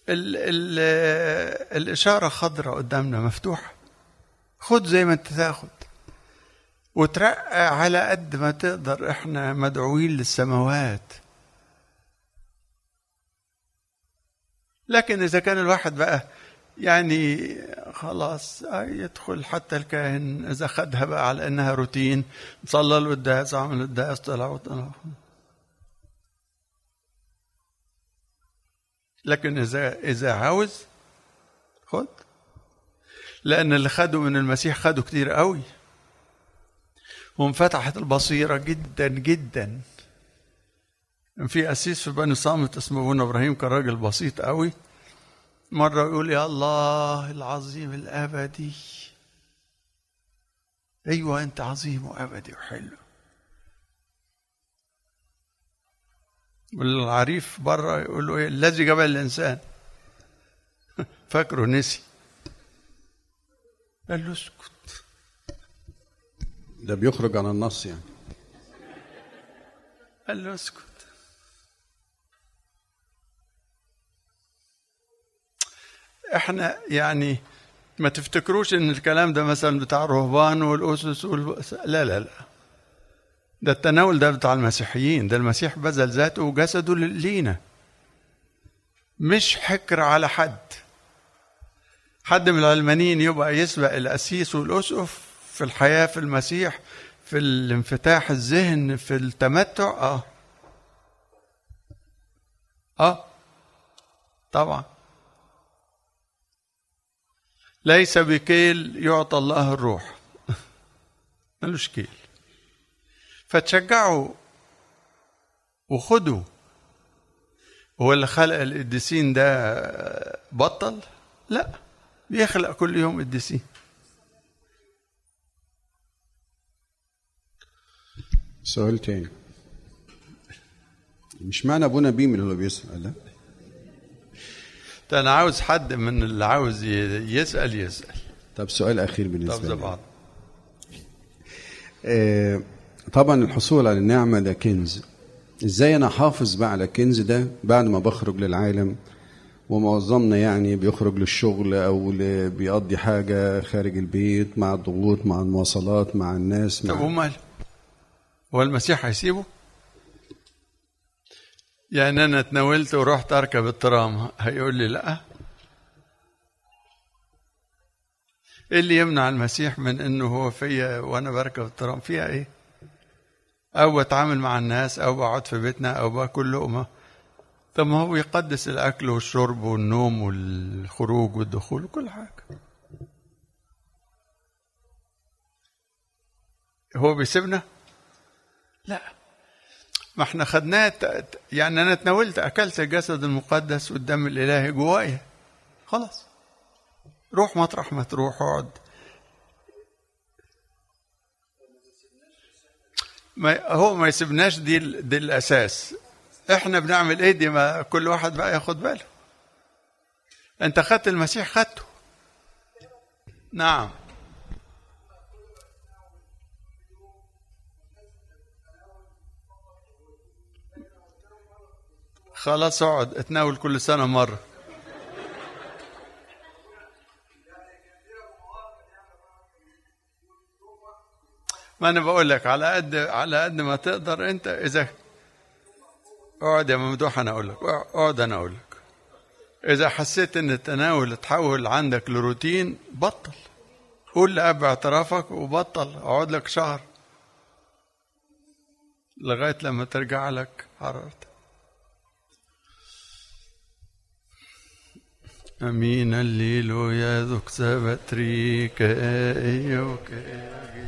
ال ال الإشارة خضراء قدامنا مفتوحة خد زي ما انت تاخد وترقى على قد ما تقدر احنا مدعوين للسماوات لكن إذا كان الواحد بقى يعني خلاص يدخل حتى الكاهن إذا خدها بقى على إنها روتين صلى القداس عمل القداس طلع وطلع لكن إذا إذا عاوز خد لأن اللي خدوا من المسيح خدوا كتير قوي وانفتحت البصيرة جدا جدا في أسيس في بني صامت اسمه ابونا إبراهيم كان راجل بسيط قوي مرة يقول يا الله العظيم الأبدي أيوة أنت عظيم وأبدي وحلو والعريف بره يقول له إيه الذي جبل الإنسان فاكره نسي قال له اسكت ده بيخرج عن النص يعني قال له اسكت احنا يعني ما تفتكروش ان الكلام ده مثلا بتاع الرهبان والاسس والبأس. لا لا لا ده التناول ده بتاع المسيحيين ده المسيح بذل ذاته وجسده لينا مش حكر على حد حد من العلمانيين يبقى يسبق الأسيس والأسقف في الحياة في المسيح في الانفتاح الذهن في التمتع اه اه طبعا ليس بكيل يعطى الله الروح ملوش كيل فتشجعوا وخدوا هو اللي خلق القديسين ده بطل لا بيخلق كل يوم قديسين سؤال تاني مش معنى ابونا بيم اللي بيسأل لا ده انا عاوز حد من اللي عاوز ي- يسال يسال طب سؤال اخير طب بالنسبه زي لي بعض آه، طبعا الحصول على النعمة ده كنز ازاي انا احافظ بقى على الكنز ده بعد ما بخرج للعالم ومعظمنا يعني بيخرج للشغل او ل- بيقضي حاجة خارج البيت مع الضغوط مع المواصلات مع الناس طب مع ومال هو المسيح هيسيبه يعني انا اتناولت ورحت اركب الترام هيقول لي لا ايه اللي يمنع المسيح من انه هو فيا وانا بركب الترام فيها ايه او بتعامل مع الناس او بقعد في بيتنا او باكل لقمه طب ما هو يقدس الاكل والشرب والنوم والخروج والدخول وكل حاجه هو بيسيبنا لا ما احنا خدناه ت- ت- يعني انا اتناولت اكلت الجسد المقدس والدم الالهي جوايا خلاص روح مطرح ما تروح اقعد ما هو ما يسيبناش دي ال- دي الاساس احنا بنعمل ايه دي ما كل واحد بقى ياخد باله انت خدت المسيح خدته نعم خلاص اقعد اتناول كل سنة مرة ما انا بقول لك على قد على قد ما تقدر انت اذا اقعد يا ممدوح انا اقول لك اقعد انا اقول لك اذا حسيت ان التناول اتحول عندك لروتين بطل قول لأب اعترافك وبطل اقعد لك شهر لغاية لما ترجع لك حرارتك أمين الليل يا ذك سبتريك أيوك